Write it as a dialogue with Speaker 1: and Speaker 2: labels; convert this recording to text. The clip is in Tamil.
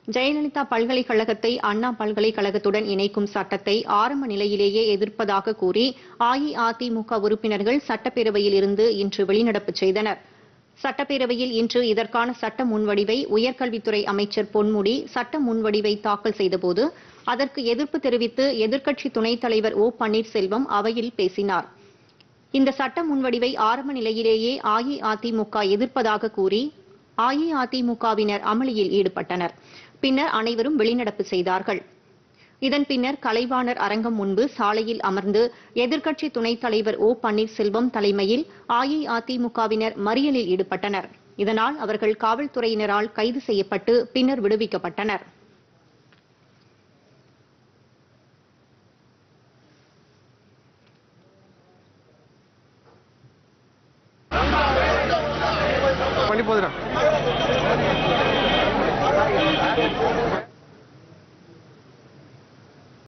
Speaker 1: ஜெயலலிதா பல்கலைக்கழகத்தை அண்ணா பல்கலைக்கழகத்துடன் இணைக்கும் சட்டத்தை ஆரம்ப நிலையிலேயே எதிர்ப்பதாக கூறி அஇஅதிமுக உறுப்பினர்கள் சட்டப்பேரவையில் இருந்து இன்று வெளிநடப்பு செய்தனர் சட்டப்பேரவையில் இன்று இதற்கான சட்ட முன்வடிவை உயர்கல்வித்துறை அமைச்சர் பொன்முடி சட்ட முன்வடிவை தாக்கல் செய்தபோது அதற்கு எதிர்ப்பு தெரிவித்து எதிர்க்கட்சி துணைத் தலைவர் ஓ பன்னீர்செல்வம் அவையில் பேசினார் இந்த சட்ட முன்வடிவை ஆரம்ப நிலையிலேயே அஇஅதிமுக எதிர்ப்பதாக கூறி அஇஅதிமுகவினர் அமளியில் ஈடுபட்டனர் பின்னர் அனைவரும் வெளிநடப்பு செய்தார்கள் இதன் பின்னர் கலைவாணர் அரங்கம் முன்பு சாலையில் அமர்ந்து எதிர்க்கட்சி துணைத் தலைவர் ஓ பன்னீர்செல்வம் தலைமையில் அஇஅதிமுகவினர் மறியலில் ஈடுபட்டனர் இதனால் அவர்கள் காவல்துறையினரால் கைது செய்யப்பட்டு பின்னர் விடுவிக்கப்பட்டனர்
Speaker 2: பண்ணி போதுடா